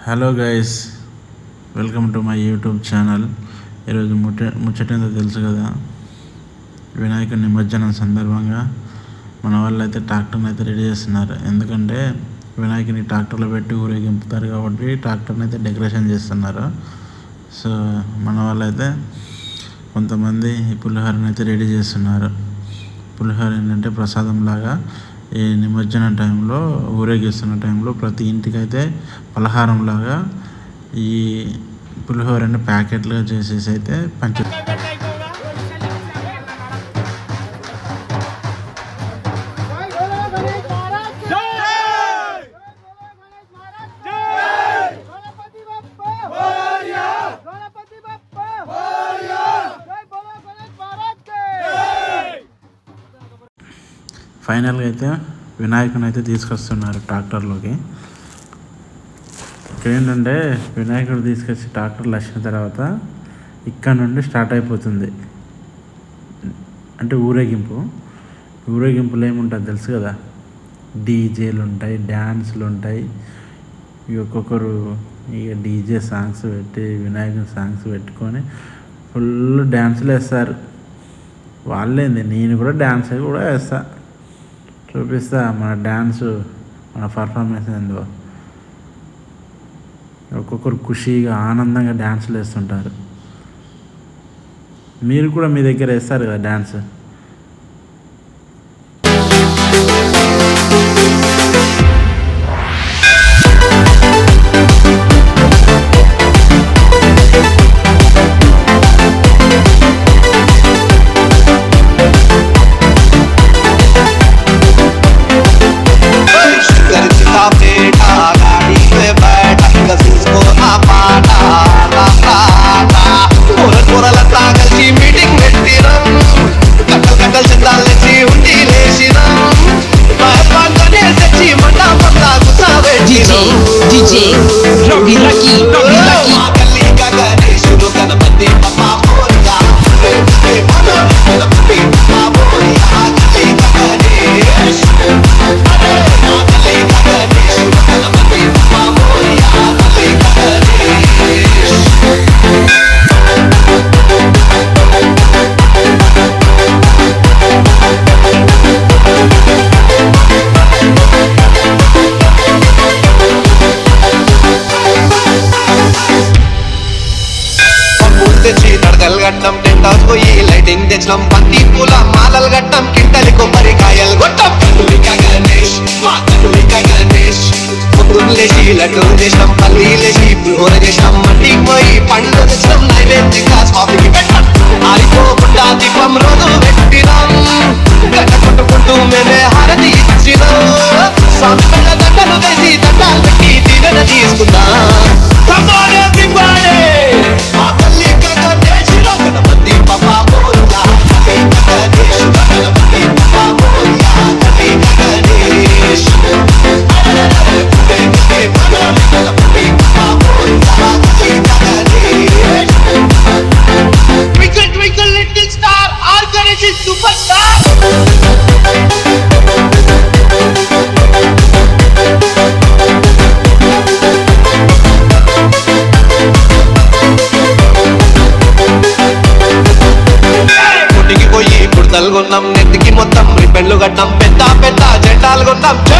Hello guys welcome to my YouTube channel ఈరోజు ముచ్చ ముచ్చటేందో తెలుసు కదా వినాయకుడి నిమజ్జనం సందర్భంగా మన వాళ్ళు అయితే ట్రాక్టర్ని అయితే రెడీ చేస్తున్నారు ఎందుకంటే వినాయకుని ట్రాక్టర్లో పెట్టి ఊరేగింపుతారు కాబట్టి ట్రాక్టర్ని అయితే డెకరేషన్ చేస్తున్నారు సో మన వాళ్ళు అయితే కొంతమంది ఈ పులిహోరని అయితే రెడీ చేస్తున్నారు పులిహోర ఏంటంటే ప్రసాదం లాగా ఈ నిమజ్జనం టైంలో ఊరేగిస్తున్న టైంలో ప్రతి ఇంటికైతే పలహారం లాగా ఈ పులిహోరని ప్యాకెట్లుగా చేసేసి అయితే పంచ गणपती बाप्पा गणपती बाप्पा जय बोलो गणेश महाराज के ఫైనల్గా అయితే వినాయకుని అయితే తీసుకొస్తున్నారు ట్రాక్టర్లోకి ఇక్కడ ఏంటంటే వినాయకుడు తీసుకొచ్చి ట్రాక్టర్లు వచ్చిన తర్వాత ఇక్కడ నుండి స్టార్ట్ అయిపోతుంది అంటే ఊరేగింపు ఊరేగింపులో ఏముంటుంది తెలుసు కదా డీజేలు ఉంటాయి డ్యాన్స్లు ఉంటాయి ఇక ఒక్కొక్కరు ఇక డీజే సాంగ్స్ పెట్టి వినాయకుని సాంగ్స్ పెట్టుకొని ఫుల్ డ్యాన్సులు వేస్తారు వాళ్ళేంది నేను కూడా డ్యాన్స్ కూడా వేస్తా చూపిస్తా మన డ్యాన్స్ మన పర్ఫార్మెన్స్ ఏందో ఒక్కొక్కరు ఖుషీగా ఆనందంగా డ్యాన్సులు వేస్తుంటారు మీరు కూడా మీ దగ్గర వేస్తారు కదా డ్యాన్స్ करता बेटा गाड़ी में बैठा कसीस को ना पाटा కూర కూరలంతా కలిసి మీటింగ్ పెట్టినాం కట్టలు కట్టలు చిందాలేసి ఉండి లేచినాం మహబాన్తోనే తెచ్చి మండపంతా DJ, కూర్చోబెట్టినాం DJ, Robbie Lucky, Robbie Lucky. మా గల్లీగా గణేశుడు గణపతి పప్పా మోరియా గణపతి పప్పా మోరియా గల్లీగా గణేష్ మా గల్లీగా గణేశుడు గణపతి పప్పా మోరియా గల్లీగా గణేష్ పంపులు తెచ్చి తడకలు గట్టం టెంట్ హౌస్ పోయి లైటింగ్ తెచ్చినాం పంది పూల మాలలు గట్టం కింటలి కొబ్బరికాయలు కొట్టం కనులిక గణేష్ మా కనులిక గణేష్ పొద్దున్న లేచి లడ్డూలు చేసినాం పల్లి లేచి పులిహోర చేసినాం మండికి పోయి పండ్లు తెచ్చినాం నైవేద్యంగా స్వామికి పెట్టాం ఆరిపోకుండా దీపం రోజు పెట్టినాం గడ్డ కొట్టుకుంటూ మేమే హారతి ఇచ్చినాం స్వామి పిల్ల దండలు వేసి దండాలు పెట్టి దీవెన తీసుకుందాం Come on everybody! మా తల్లి గణేష్ గణపతి పప్పా మోరియా గణపతి గణేష్ గణపతి పప్పా Morya Ganapati Ganesh Twinkle, twinkle, little star, our Ganesh is superstar. గుడికి పోయి బుడతలు కొన్నాం నెత్తికి మొత్తం రిబ్బన్లు కట్టాం పెద్ద పెద్ద జెండాలు కొన్నాం జై